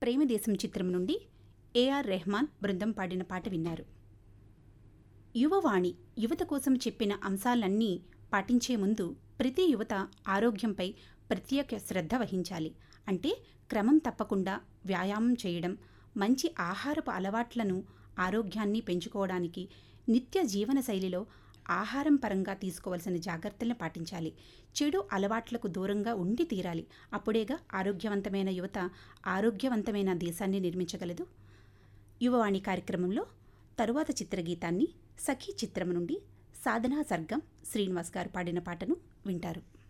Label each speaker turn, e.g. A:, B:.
A: ప్రేమదేశం చిత్రం నుండి ఏఆర్ రెహమాన్ బృందం పాడిన పాట విన్నారు యువవాణి యువత కోసం చెప్పిన అంశాలన్నీ పాటించే ముందు ప్రతి యువత ఆరోగ్యంపై ప్రత్యేక శ్రద్ధ వహించాలి అంటే క్రమం తప్పకుండా వ్యాయామం చేయడం మంచి ఆహారపు అలవాట్లను ఆరోగ్యాన్ని పెంచుకోవడానికి నిత్య జీవన శైలిలో ఆహారం పరంగా తీసుకోవాల్సిన జాగ్రత్తలను పాటించాలి చెడు అలవాట్లకు దూరంగా ఉండి తీరాలి అప్పుడేగా ఆరోగ్యవంతమైన యువత ఆరోగ్యవంతమైన దేశాన్ని నిర్మించగలదు యువవాణి కార్యక్రమంలో తరువాత చిత్రగీతాన్ని సఖీ చిత్రం నుండి సాధనా సర్గం శ్రీనివాస్ గారు పాడిన పాటను వింటారు